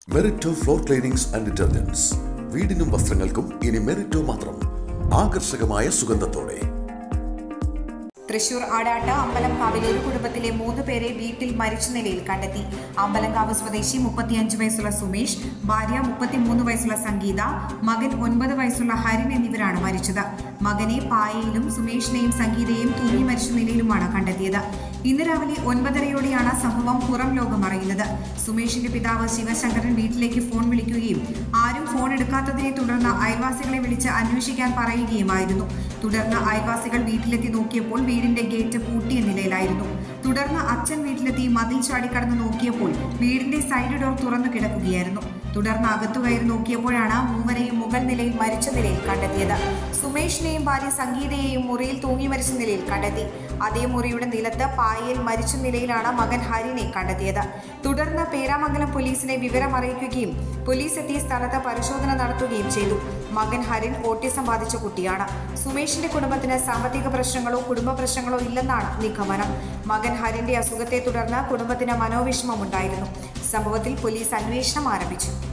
മെറിറ്റോ floor cleanings and detergents വീടിനും വസ്ത്രങ്ങൾക്കും ഇനി മെറിറ്റോ മാത്രം ആകർഷകമായ സുഗന്ധത്തോടെ തൃശൂർ ആടാട്ട് അമ്പലംകാവിൽ ഒരു കുടുംബത്തിലെ മൂന്ന് പേരെ വീട്ടിൽ മരിച്ച നിലയിൽ കണ്ടെത്തി അമ്പലംകാവ് സ്വദേശി മുപ്പത്തിയഞ്ച് വയസ്സുള്ള സുമേഷ് ഭാര്യ മുപ്പത്തിമൂന്ന് വയസ്സുള്ള സംഗീത മകൻ ഒൻപത് വയസ്സുള്ള ഹരിൻ എന്നിവരാണ് മരിച്ചത് മകനെ പായയിലും സുമേഷിനെയും സംഗീതയെയും തൂങ്ങി മരിച്ച നിലയിലുമാണ് കണ്ടെത്തിയത് ഇന്ന് രാവിലെ ഒൻപതരയോടെയാണ് സംഭവം പുറം ലോകം അറിയുന്നത് സുമേഷിന്റെ പിതാവ് ശിവശങ്കരൻ വീട്ടിലേക്ക് ഫോൺ വിളിക്കുകയും ആരും ഫോൺ എടുക്കാത്തതിനെ തുടർന്ന് അയൽവാസികളെ വിളിച്ച് അന്വേഷിക്കാൻ പറയുകയുമായിരുന്നു തുടർന്ന് അയൽവാസികൾ വീട്ടിലെത്തി നോക്കിയപ്പോൾ വീടിന്റെ ഗേറ്റ് പൂട്ടിയ നിലയിലായിരുന്നു തുടർന്ന് അച്ഛൻ വീട്ടിലെത്തി മതിൽ ചാടിക്കടന്ന് നോക്കിയപ്പോൾ വീടിന്റെ സൈഡ് ഡോർ തുറന്നു കിടക്കുകയായിരുന്നു തുടർന്ന് അകത്തു കയറി നോക്കിയപ്പോഴാണ് മൂവരെയും മുകൾ നിലയിൽ മരിച്ച നിലയിൽ കണ്ടെത്തിയത് സുമേഷിനെയും ഭാര്യ സംഗീതയെയും മുറിയിൽ തൂങ്ങി മരിച്ച നിലയിൽ കണ്ടെത്തി അതേ മുറിയുടെ നിലത്ത് പായയിൽ മരിച്ച നിലയിലാണ് മകൻ ഹരിനെ കണ്ടെത്തിയത് തുടർന്ന് പേരാമംഗലം പോലീസിനെ വിവരം അറിയിക്കുകയും പോലീസ് എത്തി സ്ഥലത്ത് പരിശോധന നടത്തുകയും ചെയ്തു മകൻ ഹരിൻ ഓട്ടിസം ബാധിച്ച കുട്ടിയാണ് സുമേഷിന്റെ കുടുംബത്തിന് സാമ്പത്തിക പ്രശ്നങ്ങളോ കുടുംബ പ്രശ്നങ്ങളോ ഇല്ലെന്നാണ് നിഗമനം മകൻ ഹരിന്റെ അസുഖത്തെ തുടർന്ന് കുടുംബത്തിന് മനോവിഷമമുണ്ടായിരുന്നു സംഭവത്തിൽ പോലീസ് അന്വേഷണം ആരംഭിച്ചു